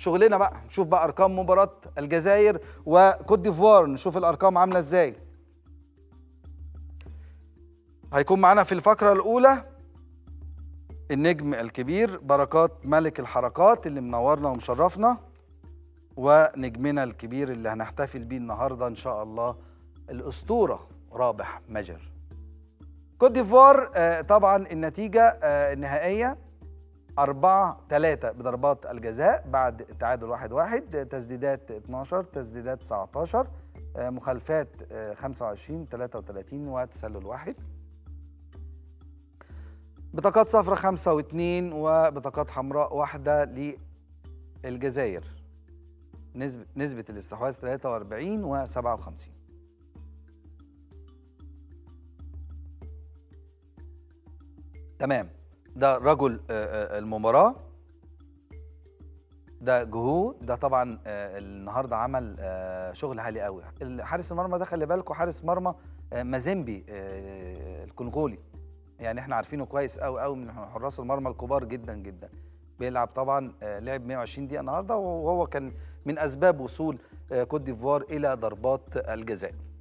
شغلنا بقى نشوف بقى ارقام مباراه الجزائر وكوت ديفوار نشوف الارقام عامله ازاي هيكون معانا في الفقره الاولى النجم الكبير بركات ملك الحركات اللي منورنا ومشرفنا ونجمنا الكبير اللي هنحتفل بيه النهارده ان شاء الله الاسطوره رابح مجر كوت ديفوار آه، طبعا النتيجه آه، النهائيه 4 3 بضربات الجزاء بعد تعادل 1 1 تسديدات 12 تسديدات 19 آه، مخالفات آه، 25 33 وتسلل واحد بطاقات صفراء خمسة واثنين وبطاقات حمراء واحدة للجزائر نسبة نسبة الاستحواذ 43 و 57 تمام ده رجل آه، آه، المباراة ده جهود ده طبعا آه، النهارده عمل آه، شغل عالي قوي حارس المرمى ده خلي بالكوا حارس مرمى آه، مازيمبي آه، الكونغولي يعني احنا عارفينه كويس قوي قوي من حراس المرمى الكبار جدا جدا بيلعب طبعا آه، لعب 120 دقيقه النهارده وهو كان من اسباب وصول آه، كوت ديفوار الى ضربات الجزاء